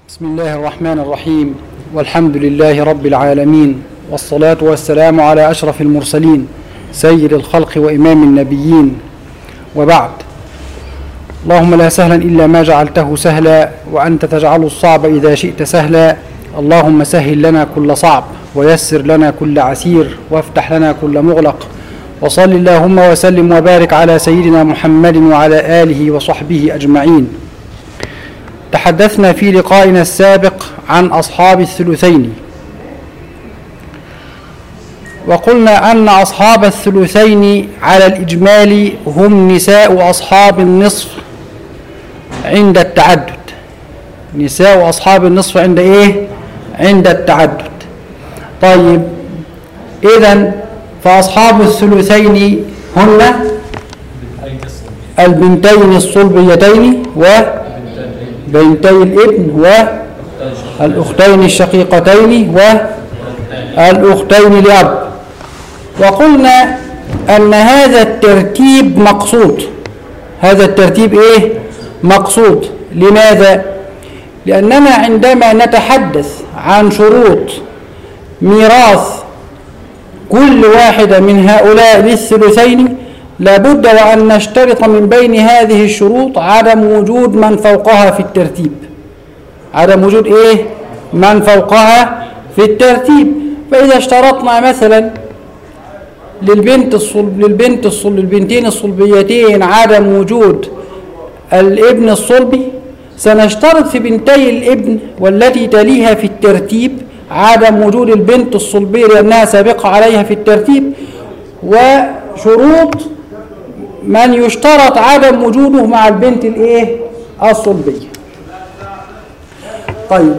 بسم الله الرحمن الرحيم والحمد لله رب العالمين والصلاة والسلام على أشرف المرسلين سيد الخلق وإمام النبيين وبعد اللهم لا سهلا إلا ما جعلته سهلا وأنت تجعل الصعب إذا شئت سهلا اللهم سهل لنا كل صعب ويسر لنا كل عسير وافتح لنا كل مغلق وصل اللهم وسلم وبارك على سيدنا محمد وعلى آله وصحبه أجمعين تحدثنا في لقائنا السابق عن أصحاب الثلثين وقلنا أن أصحاب الثلثين على الإجمال هم نساء أصحاب النصف عند التعدد نساء أصحاب النصف عند إيه؟ عند التعدد طيب إذا فأصحاب الثلثين هن البنتين الصلبيتين وبنتي الابن والأختين الشقيقتين والأختين لأب وقلنا أن هذا الترتيب مقصود هذا الترتيب إيه؟ مقصود لماذا؟ لأننا عندما نتحدث عن شروط ميراث كل واحدة من هؤلاء للثلثين لابد وأن نشترط من بين هذه الشروط عدم وجود من فوقها في الترتيب عدم وجود إيه؟ من فوقها في الترتيب فإذا اشترطنا مثلا للبنت الصلب للبنت الصلب للبنتين الصلبيتين عدم وجود الابن الصلبي سنشترط في بنتي الابن والتي تليها في الترتيب عدم وجود البنت الصلبية لأنها سابقة عليها في الترتيب وشروط من يشترط عدم وجوده مع البنت الايه الصلبية طيب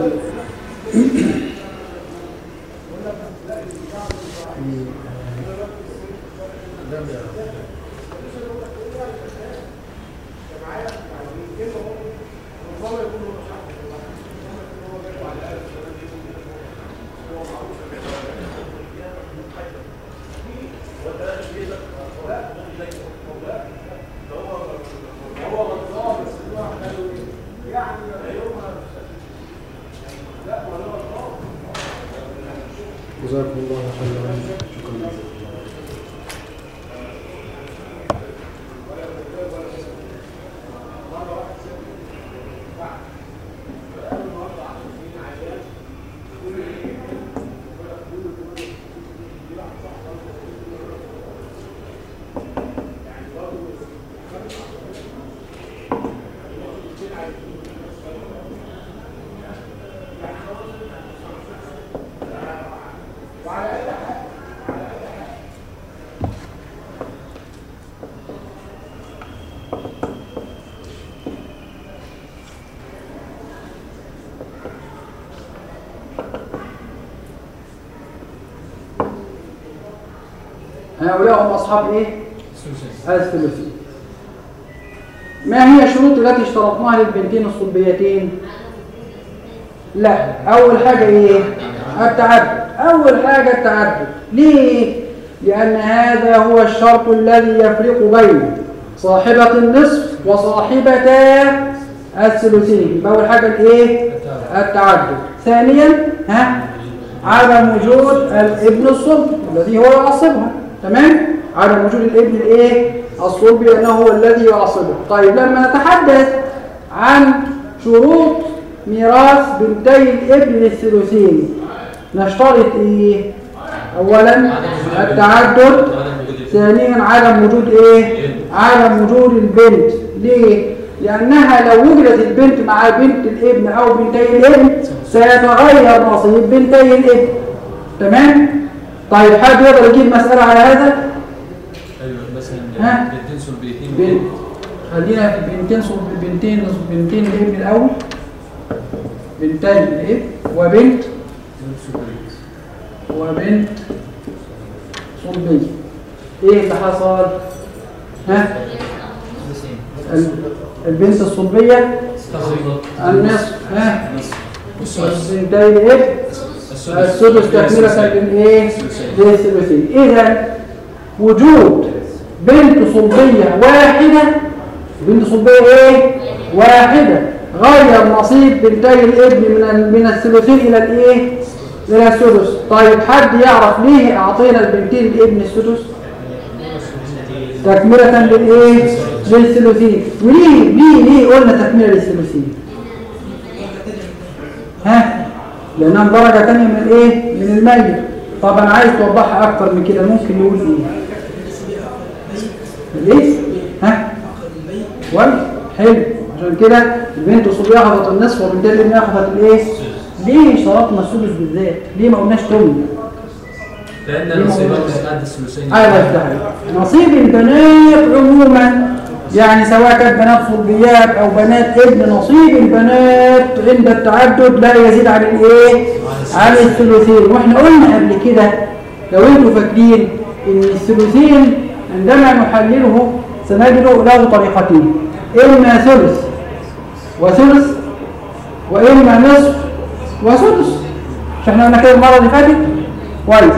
جزاكم الله خيرا شكرا هؤلاء هم أصحاب إيه؟ الثلثين ما هي الشروط التي اشترطناها للبنتين الصلبيتين؟ لا أول حاجة إيه؟ التعدد أول حاجة التعدد ليه؟ لأن هذا هو الشرط الذي يفرق بين صاحبة النصف وصاحبتا الثلثين يبقى أول حاجة الإيه؟ التعدد ثانيا ها؟ عدم وجود الابن الصلب الذي هو يعصبها تمام؟ عدم وجود الابن الايه؟ الصلبي لأنه هو الذي يعصبه طيب لما نتحدث عن شروط ميراث بنتي الابن للثلثين نشترط ايه؟ اولا التعدد ثانيا عدم وجود ايه؟ عدم وجود البنت ليه؟ لأنها لو وجدت البنت مع بنت الابن أو بنتي الابن سيتغير نصيب بنتي الابن تمام؟ طيب حد يقدر يجيب مسألة على هذا؟ ايوه مثلا ها؟ بنتين سلبيتين بنت خلينا في بنتين صب بنتين بنتين الابن الأول بنتين الابن وبنت وبنت صلبية ايه اللي حصل؟ ها؟ ال- البنت الصلبية النصف ها؟ بنتين الابن السدس تكملة للايه؟ للثلثين اذا وجود بنت صلبية واحدة بنت صلبية ايه؟ واحدة غير نصيب بنتي الابن من ال- من الثلثين الى الايه الى السدس طيب حد يعرف ليه اعطينا البنتين الابن السدس تكملة للايه للثلثين وليه ليه ليه قلنا تكملة للثلثين ها لانها درجة تانية من الايه من الميت طب انا عايز توضحها اكتر من كده ممكن يقول ايه ليه ها ولا حلو عشان كده البنت الصبية اخذت النصف وبالتالي الابن اخذت الايه ليه شرطنا السدس بالذات ليه ما قلناش تمن لأن نصيبات قد الثلثين ايوه يفتح نصيب البنات عموما يعني سواء كانت بنات صلبيات او بنات ابن نصيب البنات عند التعدد لا يزيد عن الايه عن الثلثين واحنا قلنا قبل كده لو انتوا فاكرين ان الثلثين عندما نحلله سنجد له طريقتين اما ثلث وثلث واما نصف وسدس مش احنا قلنا كده المره اللي فاتت كويس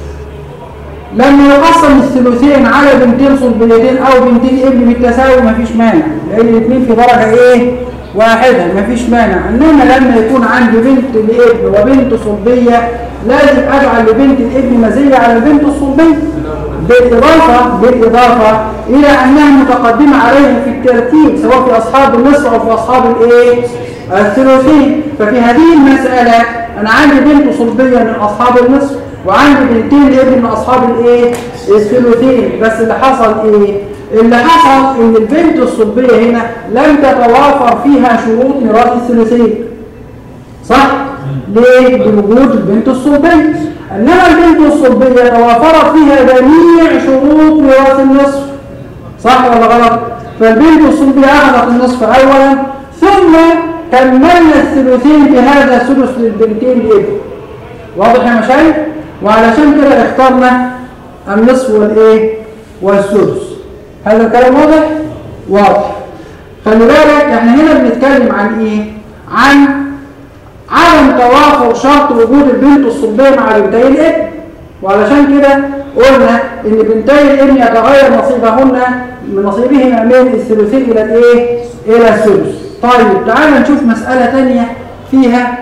لما يقسم الثلثين على بنتين صلبيتين او بنتين ابن بالتساوي مفيش مانع لان الاثنين في درجه ايه واحده مفيش مانع انما لما يكون عندي بنت لابن وبنت صلبيه لازم اجعل لبنت الابن مزيه على البنت الصلبيه بالاضافه بالاضافه الى انها متقدمه عليهم في الترتيب سواء في اصحاب النصف او في اصحاب الايه الثلثين ففي هذه المساله انا عندي بنت صلبيه من اصحاب النصف وعندي بنتين لابن من اصحاب الايه الثلثين بس اللي حصل ايه اللي حصل ان البنت الصلبيه هنا لم تتوافر فيها شروط ميراث الثلثين صح ليه بوجود البنت الصلبيه انما البنت الصلبيه توافرت فيها جميع شروط ميراث النصف صح ولا غلط فالبنت الصلبيه اخذت النصف اولا ثم كملنا الثلثين بهذا سدس للبنتين لابن واضح يا مشايخ وعلشان كده اخترنا النصف والايه والسدس هذا الكلام واضح واضح خلي بالك احنا هنا بنتكلم عن ايه عن عدم توافر شرط وجود البنت الصلبيه مع بنتي الابن وعلشان كده قلنا ان بنتي الابن يتغير نصيبهن من نصيبهما من الثلثين الى الايه الى السدس طيب تعالى نشوف مساله ثانيه فيها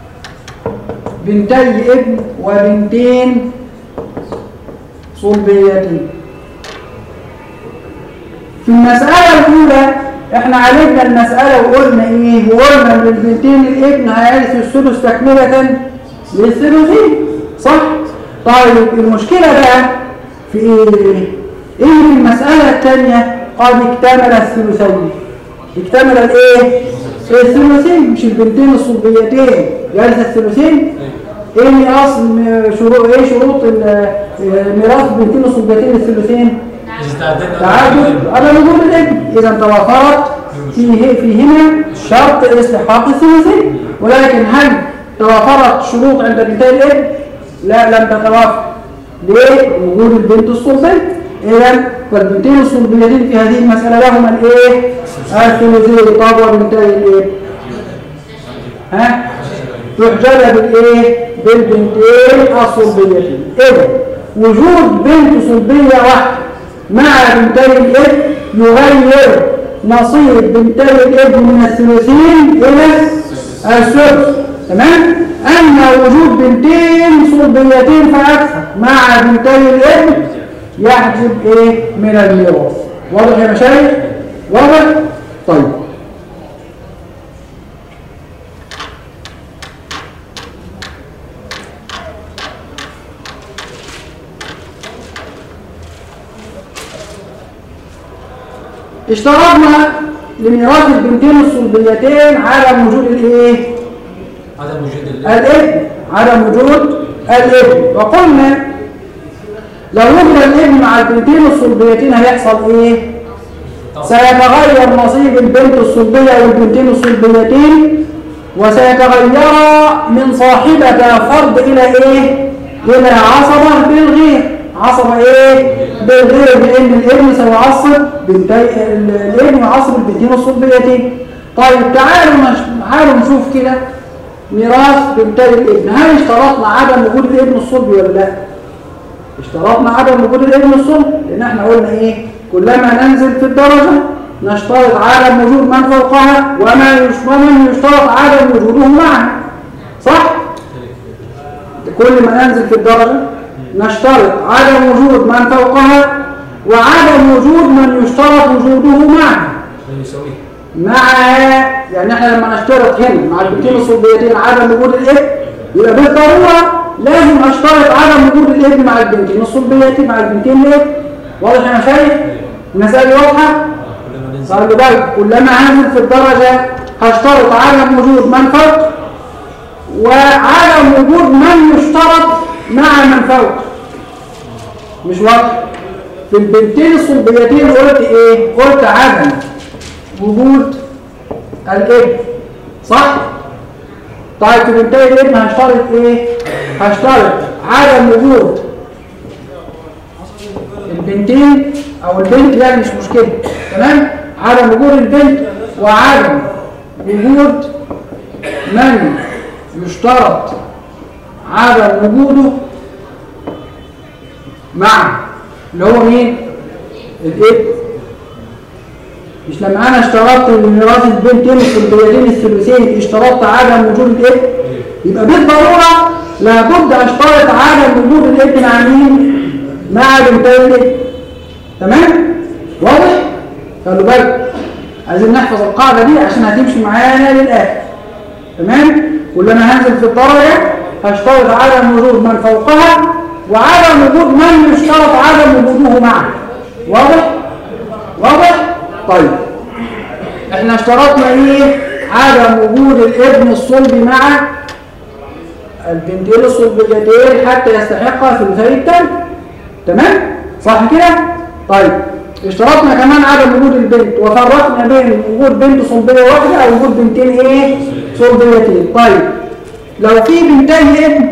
بنتي ابن وبنتين صلبيتين في المسألة الأولى احنا عالجنا المسألة وقلنا ايه وقلنا ان البنتين الابن هيرثوا السدس تكملة للثلثين صح؟ طيب المشكلة بقى في ايه؟ ايه في المسألة الثانية قد اكتمل الثلثين اكتمل الايه؟ الثلثين مش البنتين الصلبيتين يرث الثلثين ايه اصل شروط ايه شروط ال- ميراث البنتين الصلبيتين الثلثين تعادل على وجود الابن اذا توافرت فيه فيهما شرط استحقاق الثلثين ولكن هل توافرت شروط عند بنتي الابن لا لم تتوافر ليه وجود البنت الصلبيه اذا فالبنتين الصلبيتين في هذه المساله لهما الايه الثلثين طب وبنتي الابن ها تحجب بالايه بالبنتين الصلبيتين اذا وجود بنت صلبيه واحده مع بنتي الابن يغير نصيب بنتي الابن من الثلثين الى السدس تمام اما وجود بنتين صلبيتين فاكثر مع بنتي الابن يحجب ايه من الميراث واضح يا مشايخ واضح طيب اشترطنا لميراث البنتين الصلبيتين عدم وجود الايه عدم وجود ال- الابن عدم وجود الابن وقلنا لو وجد الابن مع البنتين الصلبيتين هيحصل ايه سيتغير نصيب البنت الصلبيه والبنتين الصلبيتين وسيتغيرا من صاحبة فرد الى ايه الى عصبة بالغير عصبة ايه بالغير لان الابن سيعصب بنتي الابن يعصب البنتين الصلبيتين طيب تعالوا نش... تعالوا نشوف كده ميراث بنتي الابن هل اشترطنا عدم وجود الابن الصلبي ولا لا اشترطنا عدم وجود الابن الصلبي لان احنا قلنا ايه كلما ننزل في الدرجة نشترط عدم وجود من فوقها وما يش- ومن يشترط عدم وجوده معها صح؟ كل ما ننزل في الدرجة نشترط عدم وجود من فوقها وعدم وجود من يشترط وجوده معها من يساويه مع يعني احنا لما نشترط هنا مع البنتين الصلبيتين عدم وجود الابن يبقى بالضروره لازم اشترط عدم وجود الابن مع البنتين الصلبيتين مع البنتين الابن واضح انا شايف المسائل واضحه كلما ننزل خلي بالك كلما هنزل في الدرجه هشترط عدم وجود من فوق وعدم وجود من يشترط مع من فوق مش واضح في البنتين الصلبيتين قلت ايه قلت عدم وجود الابن صح طيب في بنتين الابن هشترط ايه هشترط عدم وجود البنتين او البنت يعني مش مشكله تمام عدم وجود البنت وعدم وجود من يشترط عدم وجوده مع اللي هو مين الابن مش لما انا اشترطت لميراث البنتين السلبيتين الثلثين اشترطت عدم وجود الابن يبقى بالضروره لابد اشترط عدم وجود الابن مع مين مع بنتين الابن تمام واضح خلوا بالك عايزين نحفظ القاعده دي عشان هتمشي معانا للاخر تمام كلما هنزل في الدرجه هشترط عدم وجود من فوقها وعدم وجود من يشترط عدم وجوده معه واضح واضح طيب احنا اشترطنا ايه عدم وجود الابن الصلبي مع البنتين الصلبيتين حتى يستحق ثلثي التم تمام صح كده طيب اشترطنا كمان عدم وجود البنت وفرقنا بين وجود بنت صلبيه واحده او وجود بنتين ايه صلبيتين طيب لو في بنتين ابن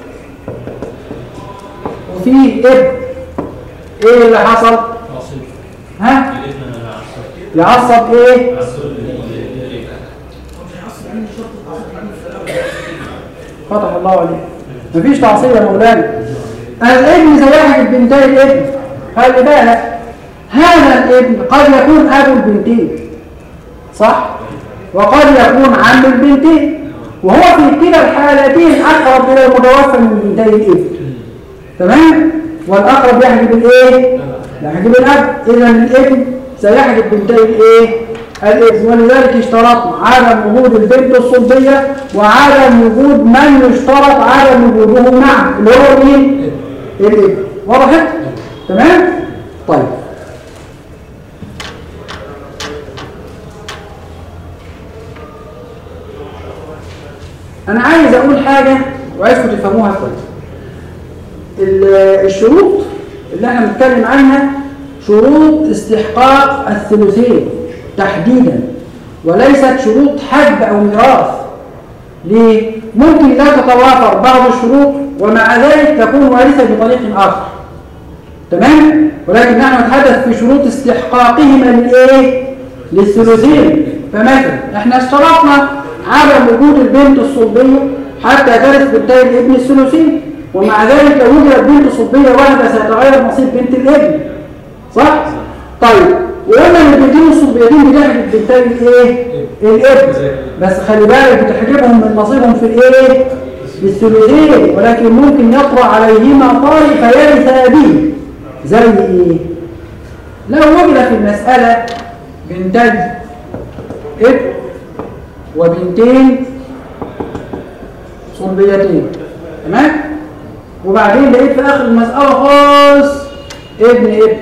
وفي ابن ايه اللي حصل عصيب ها الابن عصيب يعصب ايه فتح الله عليك مفيش تعصيب يا مولانا الابن سيحجب بنتي الابن خلي بالك هذا الابن قد يكون ابو البنتين صح وقد يكون عم البنتين وهو في كلا الحالتين اقرب الى المتوفى من بنتي الابن تمام والاقرب يحجب الايه يحجب الاب اذا الابن سيحجب بنتي الايه الابن ولذلك اشترطنا عدم وجود البنت الصلبيه وعدم وجود من يشترط عدم وجوده معه اللي هو مين الابن وضحت تمام طيب انا عايز اقول حاجه وعايزكم تفهموها كويس ال- الشروط اللي احنا بنتكلم عنها شروط استحقاق الثلثين تحديدا وليست شروط حج او ميراث ليه؟ ممكن لا تتوافر بعض الشروط ومع ذلك تكون وارثه بطريق اخر تمام ولكن نحن نتحدث في شروط استحقاقهما للايه للثلثين فمثلا احنا اشترطنا عدم وجود البنت الصلبيه حتى ترث بنتي الابن الثلثين ومع ذلك لو وجدت بنت صلبيه واحده سيتغير نصيب بنت الابن صح طيب وقلنا ان البنتين الصلبيتين بتحجب بنتي الايه الابن بس خلي بالك بتحجبهم من نصيبهم في الايه بالثلثين ولكن ممكن يطرأ عليهما طارئ فيرث به زي ايه لو وجد في المسألة بنتين ابن وبنتين صلبيتين تمام وبعدين لقيت في اخر المسألة خالص ابن ابن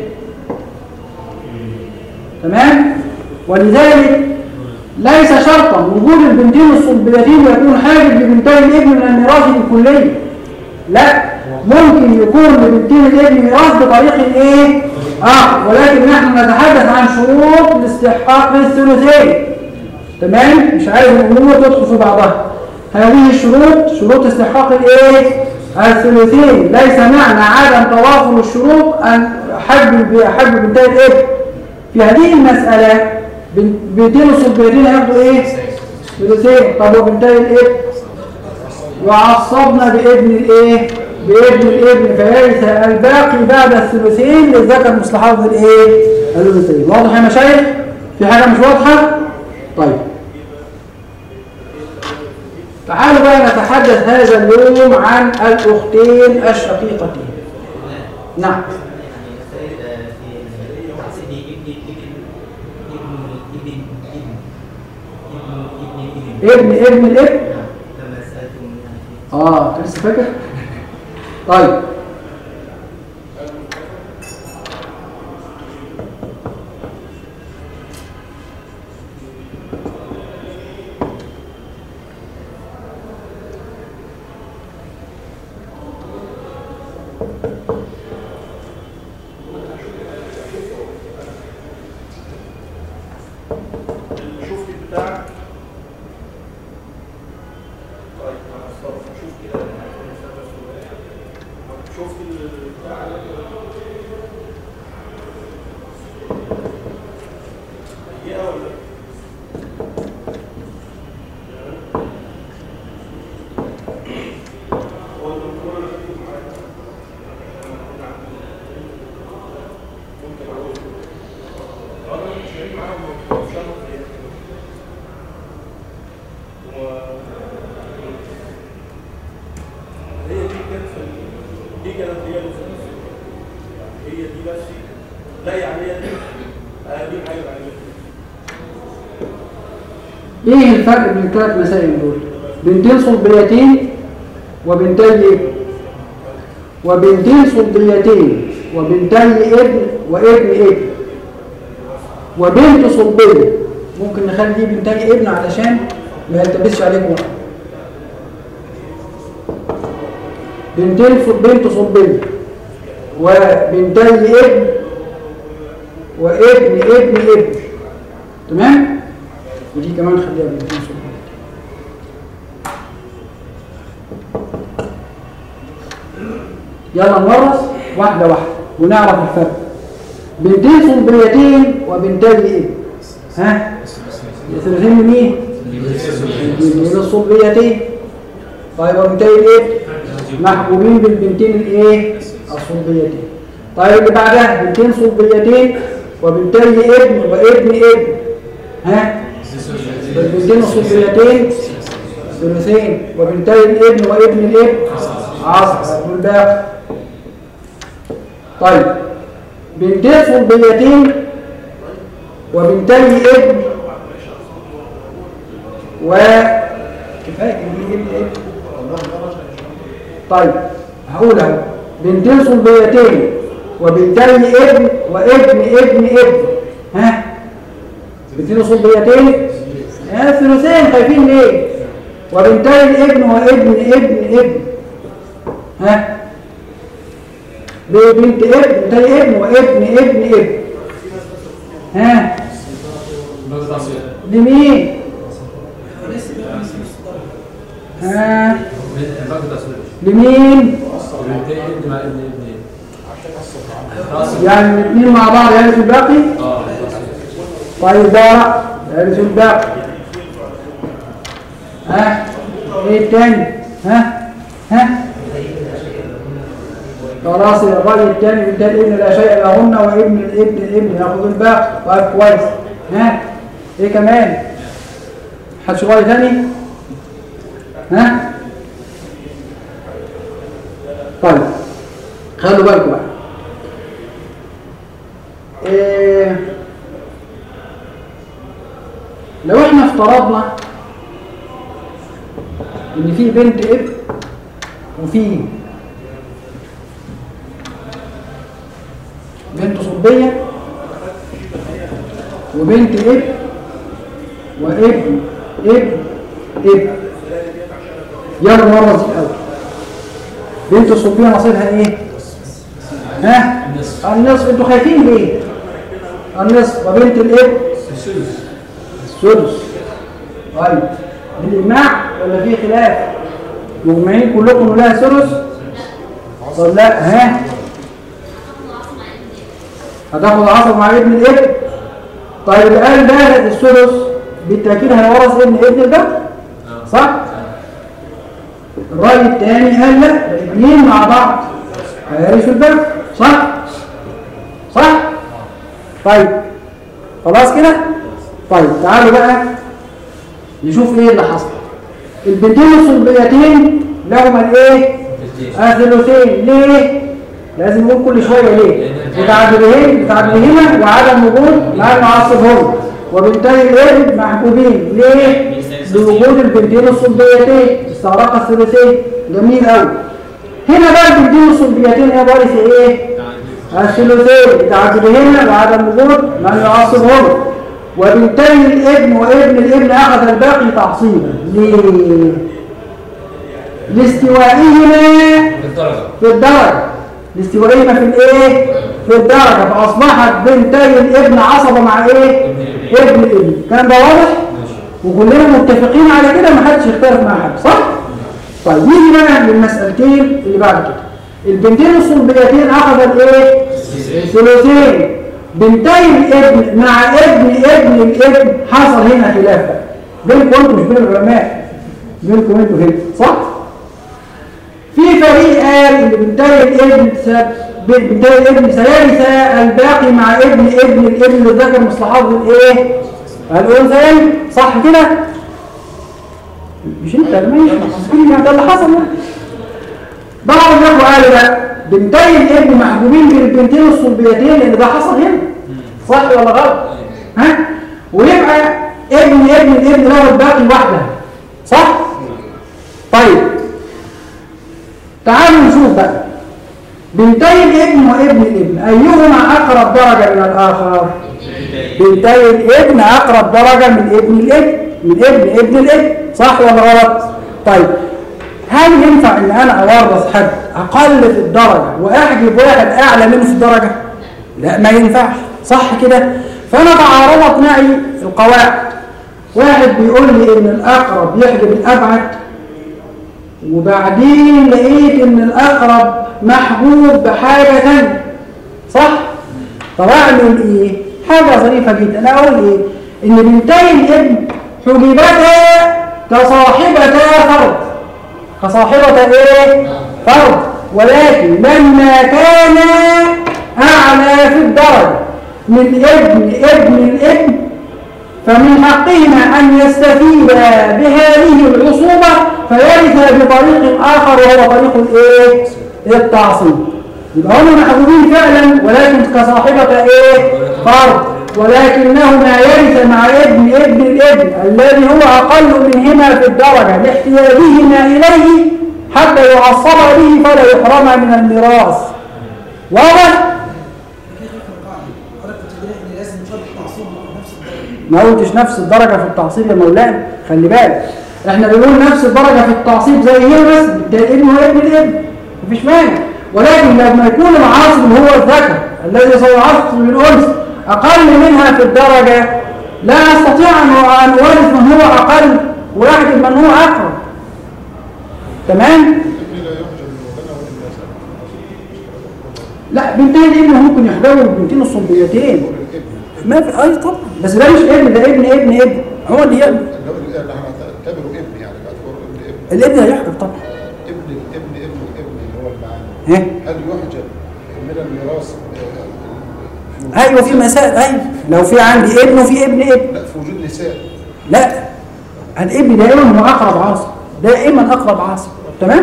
تمام ولذلك ليس شرطا وجود البنتين الصلبيتين يكون حاجب لبنتي الابن من الميراث بالكليه لا ممكن يكون لبنتين الابن ميراث بطريق الايه اه ولكن نحن نتحدث عن شروط الاستحقاق للثلثين تمام مش عايز الامور تدخل في بعضها هذه الشروط شروط استحقاق الايه الثلثين ليس معنى عدم توافر الشروط ان حجب حجب بنتي الابن في هذه المساله بنتين الصلبيتين هياخدوا ايه ثلثين طب وبنتي الابن وعصبنا بابن الايه بابن الابن فيرث الباقي بعد الثلثين للذكر مثل حظ الايه الثلثين واضح يا مشايخ في حاجة مش واضحة؟ طيب تعالوا بقى نتحدث هذا اليوم عن الأختين الشقيقتين نعم يعني السيد في تحسين ابن ابن ابن ابن ابن ابن ابن ابن ابن ابن الابن نعم كما سألتم يعني في اه انت لسه فاكر طيب شفت بتاعك طيب انا هتصرف اشوف كده شفت البتاع هي ولا هو الدكتور اللي خدته معايا ممكن اقول انا مش شايف معاهم مش عارف ايه هي دي كانت في ال- دي كانت هي اللي في ال- يعني هي دي بس لا يعني هي دي آه، دي حاجه بعملها ايه الفرق بين الثلاث مسائل دول بنتين صلبيتين وبنتي ابن وبنتين صلبيتين وبنتي ابن وابن ابن وبنت صلبيه ممكن نخلي دي بنتي ابن علشان ما يلتبسش عليكم وقت بنتين صل- بنت صلبيه وبنتي ابن وابن ابن ابن تمام ودي كمان خليها بنتين صلبيه يلا نورث واحده واحده ونعرف الفرق بنتين صلبيتين وبنتي ابن ها الثلاثين لمين البنتين الصلبيتين طيب وبنتي الابن محبوبين بالبنتين الايه الصلبيتين طيب اللي بعدها بنتين صلبيتين وبنتي ابن وابن ابن ها البنتين الصلبيتين ثلثين وبنتي الابن وابن الابن عصر والباقي طيب بنتين صلبيتين وبنتي ابن و كفايه ابن ابن ابن طيب هقول اهو بنتين صلبيتين وبنتي ابن وابن ابن ابن ها بنتين صلبيتين ها ثلثين خايفين ليه وبنتي الابن وابن ابن ابن ها بنت ابن بنتي ابن وابن ابن ابن ها لمين ها لمين يعني الاثنين مع بعض يرثوا الباقي طيب ده يرثوا الباقي ها ايه التاني ها ها خلاص الراجل الثاني من ده الابن لا شيء لهن وابن الابن الابن ياخذ الباقي طيب كويس ها ايه كمان حد شغال تاني ها طيب خلوا بالكم بقى إيه لو احنا افترضنا ان في بنت ابن وفي بنت صلبية وبنت ابن وابن ابن ابن يلا مرة دي الأول بنت صلبية نصيبها ايه؟ ها؟ النصف انتوا خايفين ليه؟ النصف وبنت الابن السدس طيب بالإجماع ولا في خلاف؟ مجمعين كلكم لها ثلث؟ طب لا ها؟ هتاخد عصر مع ابن الابن طيب قال ده الثلث بالتأكيد هيورث ابن ابن الباقي صح؟ الرأي الثاني قال لا الاثنين مع بعض هيرثوا الباقي صح؟ صح؟ طيب خلاص كده؟ طيب تعالوا بقى نشوف ايه اللي حصل البنتين الصلبيتين لهما الايه الثلثين ليه لازم نقول كل شويه ليه بتعدلهن بتعدلهما وعدم وجود مع المعصبهم وبنتي الابن محبوبين ليه لوجود البنتين الصلبيتين استغرق الثلثين جميل قوي هنا بقى البنتين الصلبيتين ايه وارث ايه الثلثين بتعدلهن وعدم وجود مع المعصبهم وبنتي الابن وابن الابن اخذ الباقي تعصيبا ليه لاستوائهما بالدرجة في الدرجة لاستوائهما في الايه في الدرجة فأصبحت بنتي الابن عصبة مع ايه ابن الابن كان ده واضح وكلنا متفقين على كده ما حدش يختلف مع حد صح طيب نيجي بقى للمسألتين اللي بعد كده البنتين الصلبيتين أخذت ايه ثلثين بنتي الابن مع ابن ابن الابن حصل هنا خلاف بقى. بينكم انتوا مش بين العلماء بينكم انتوا هنا صح في فريق قال ان بنتي الابن س- بنتي الابن سيرث الباقي مع ابن ابن الابن الذكر مصلحات الايه الانثيين صح كده مش انت ماشي ما ده اللي حصل يعني. بعض الاخوه قالوا لا بنتي الابن محجوبين بين البنتين الصلبيتين لان ده حصل هنا صح ولا غلط ها ويبقى ابن ابن الابن له الباقي وحده صح طيب تعالوا نشوف بقى بنتي الابن وابن الابن ايهما اقرب درجه من الاخر بنتي الابن اقرب درجه من ابن الابن من ابن ابن الابن صح ولا غلط طيب هل ينفع ان انا اورث حد اقل في الدرجه واحجب واحد اعلى منه في الدرجه لا ما ينفعش صح كده فانا تعارضت معي القواعد واحد بيقول لي ان الاقرب يحجب الابعد وبعدين لقيت ان الاقرب محبوب بحاجه ثانيه صح طب اعمل ايه حاجه ظريفه جدا انا اقول ايه ان بنتي الابن حجبتا كصاحبتا فرد كصاحبة ايه فرد ولكن لما كان اعلى في الدرجة من ابن ابن الابن فمن حقهما ان يستفيدا بهذه العصوبة فيرث بطريق اخر وهو طريق الايه التعصيب يبقى هما محبوبين فعلا ولكن كصاحبة ايه فرد ولكنهما يرث مع ابن ابن الابن الذي هو أقل منهما في الدرجة لاحتياجهما إليه حتى يعصب به فلا يحرم من الميراث واضح؟ ما قلتش نفس الدرجة في التعصيب يا مولانا خلي بالك احنا بنقول نفس الدرجة في التعصيب زي هي بس ده الابن هو ابن الابن مفيش مانع ولكن لما يكون العاصب هو الذكر الذي سيعصب بالأنثى أقل منها في الدرجة لا أستطيع أن أن أورث من هو أقل وأحجب من هو أقرب تمام؟ لا بنتين الابن ممكن يحجبوا البنتين الصلبيتين ما في اي طبعا بس ده مش ابن ده ابن ابن ابن هو اللي ابن اللي هنعتبره ابن يعني بعتبره ابن ابن الابن هيحجب طبعا ابن الابن ابن الابن اللي هو المعاني ها هل يحجب من الميراث آه، في ايوه في مسائل ايوه لو في عندي ابن وفي ابن ابن لا في وجود نساء لا الابن دائما هو اقرب عاصب دائما اقرب عاصب تمام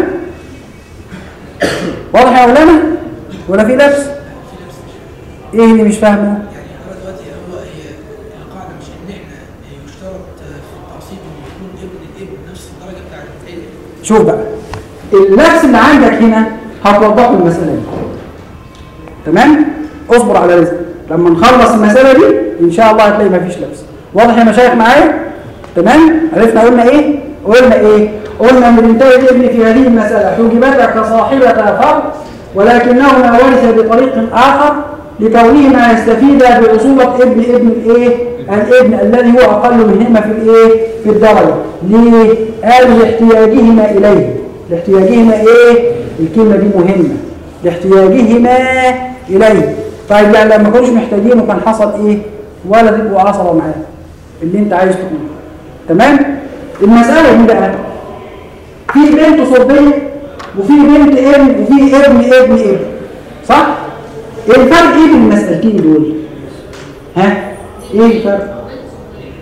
واضح يا مولانا ولا في لبس ايه اللي مش فاهمه يعني انا دلوقتي هو هي القاعده مش ان احنا يشترط في التعصيب ان يكون ابن الابن نفس الدرجه بتاعت الابن شوف بقى اللبس اللي عندك هنا هتوضح له المسألة دي تمام اصبر على رزق لما نخلص المسألة دي ان شاء الله هتلاقي مفيش لبس واضح يا مشايخ معايا تمام عرفنا قلنا ايه قلنا ايه قلنا ان بنتهي الابن في هذه المسألة حجبتا كصاحبة فرد ولكنهما ورث بطريق آخر لكونهما يستفيدا بعصوبة ابن ابن الايه الابن الذي هو أقل منهما في الايه في الدرجة ليه قال لاحتياجهما إليه لاحتياجهما ايه الكلمة دي مهمة لاحتياجهما إليه طيب يعني لما كانوش محتاجينه كان حصل ايه ولا تبقوا عصبة معاه اللي انت عايز تقوله تمام المسألة دي بقى في بنت صبية وفي بنت ابن وفي ابن ابن ابن صح؟ ايه الفرق ايه بين المسألتين دول؟ ها؟ ايه الفرق؟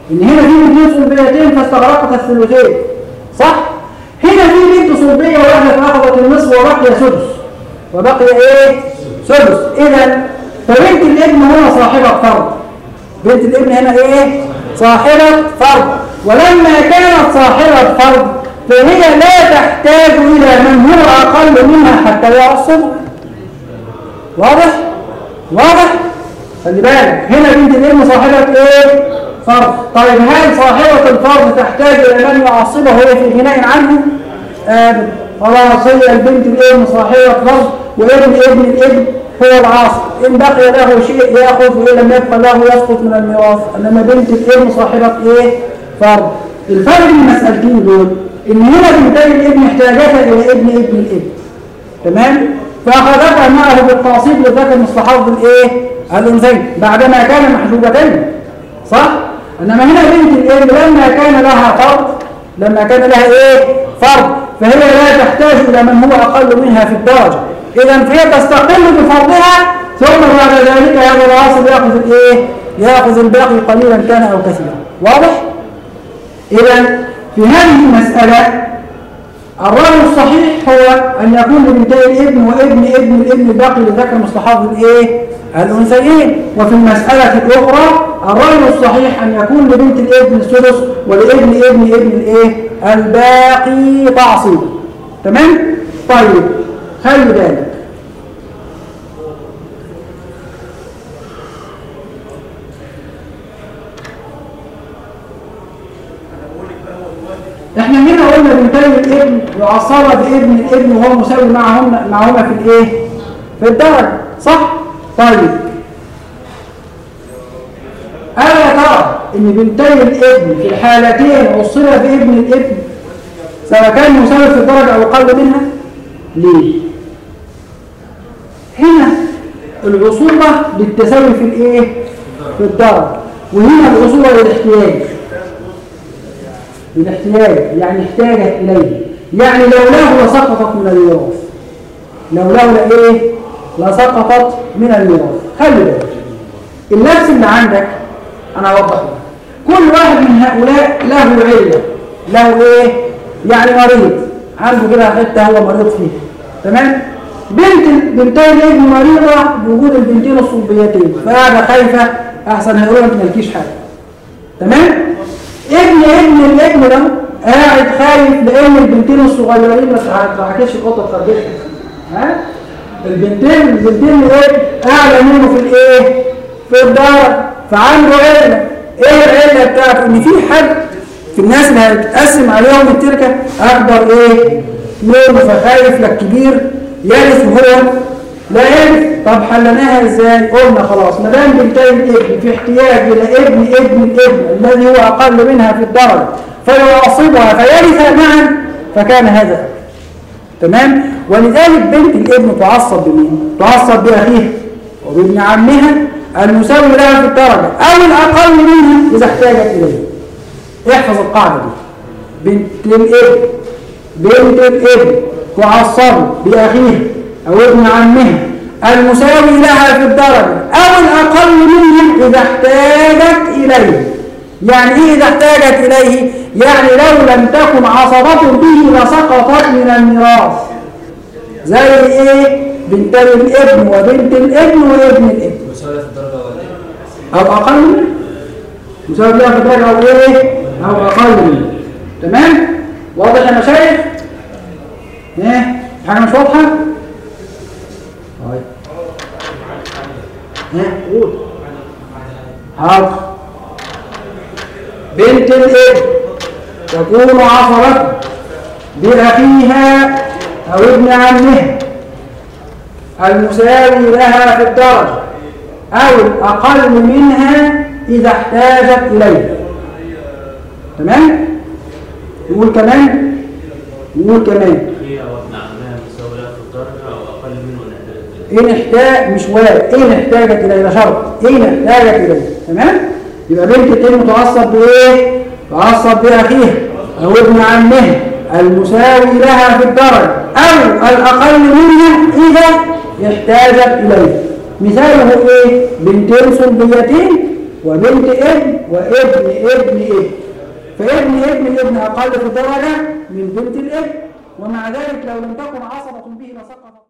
ان هنا في بنتين صلبيتين فاستغرقت الثلثين صح هنا في بنت صلبيه واحده فاخذت النصف وبقي سدس وبقي ايه سدس اذا فبنت الابن هنا صاحبه فرض بنت الابن هنا ايه صاحبه فرض ولما كانت صاحبه فرض فهي لا تحتاج الى من هو اقل منها حتى يعصب واضح واضح خلي بالك هنا بنت الابن صاحبه ايه فرض طيب هل صاحبه الفرض تحتاج الى من يعصبه هي في غناء عنه ابدا خلاص هي البنت الابن صاحبه فرض وابن ابن الابن هو العاصب ان بقي له شيء ياخذ وان لم يبقى له يسقط من الميراث انما بنت الابن صاحبه ايه فرض الفرق بين المسالتين دول ان هنا بنتي الابن احتاجتا الى ابن ابن الابن تمام فاخذتها معه بالتعصيب لذاك المستحض الايه الانثيين بعدما كان محجوبتين صح انما هنا بنت الابن لما كان لها فرض لما كان لها ايه فرض فهي لا تحتاج الى من هو اقل منها في الدرجه اذا فهي تستقل بفرضها ثم بعد ذلك هذا العاصب ياخذ الايه ياخذ الباقي قليلا كان او كثيرا واضح اذا في هذه المساله الرأي الصحيح هو أن يكون لبنتي الابن وابن ابن الابن الباقي لذكر مستحاض الايه؟ الأنثيين وفي المسألة الأخرى الرأي الصحيح أن يكون لبنت الابن السدس ولابن ابن ابن الايه؟ الباقي تعصيب تمام؟ طيب خلي بالك احنا هنا قلنا بنتي الابن يعصر بابن الابن وهو مساوي معهما معهما في الايه في الدرجه صح طيب الا ترى ان بنتي الابن في الحالتين عصر بابن الابن سواء كان مساوي في الدرجه او اقل منها ليه هنا العصوبه للتساوي في الايه في الدرجه وهنا العصوبه للاحتياج بالاحتياج يعني احتاجت إليه يعني لولاه لسقطت من الميراث لولاه لإيه؟ لسقطت من الميراث خلي بالك النفس اللي عندك أنا أوضح لك كل واحد من هؤلاء له علة له إيه؟ يعني مريض عنده كده حتة هو مريض فيها تمام؟ بنت بنتين الابن مريضة بوجود البنتين الصلبيتين فقاعدة خايفة أحسن هيقولوا أنت مالكيش حاجة تمام؟ ابن ابن الابن ده قاعد خايف لان البنتين الصغيرين ما تحكيش القطه التربيه ها البنتين البنتين ايه اعلى منه في الايه في الدار فعنده عله ايه العله بتاعته ان في حد في الناس اللي هتقسم عليهم التركه اكبر ايه منه فخايف للكبير يرث وهو لا يرث طب حلناها ازاي قلنا خلاص ما دام بنتي الابن في احتياج الى ابن ابن الابن الذي هو اقل منها في الدرجه فيعصبها فيرث معا فكان هذا تمام ولذلك بنت الابن تعصب بمين تعصب باخيها وبابن عمها المساوي لها في الدرجه او الاقل منها اذا احتاجت اليه احفظ القاعده دي بنت الابن بنت الابن تعصب باخيها او ابن عمها المساوي لها في الدرجة أو الأقل منه إذا احتاجت إليه يعني إيه إذا احتاجت إليه؟ يعني لو لم تكن عصبة به لسقطت من الميراث زي إيه؟ بنت الابن وبنت الابن وابن الابن مساوية في الدرجة ولا إيه؟ أو أقل منه مساوي لها في الدرجة أو إيه؟ أو أقل منه تمام؟ واضح يا مشايخ؟ إيه؟ حاجة مش واضحة؟ طيب ها قول حاضر بنت الابن تكون عصرة بأخيها أو ابن عمها المساوي لها في الدرجة أو الأقل منها إذا احتاجت إليه تمام؟ يقول كمان يقول كمان هي وابن عمها مساوي لها في الدرجة أو أقل منه إن احتاجت إن احتاج مش وارد إن احتاجت إليه ده شرط إن احتاجت إليه تمام يبقى بنت الابن تعصب بإيه تعصب بأخيها أو ابن عمها المساوي لها في الدرجة أو الأقل منها إذا احتاجت إليه مثاله إيه بنتين صلبيتين وبنت ابن وابن ابن ابن فابن ابن الابن أقل في الدرجة من بنت الابن ومع ذلك لو لم تكن عصبة به لسقط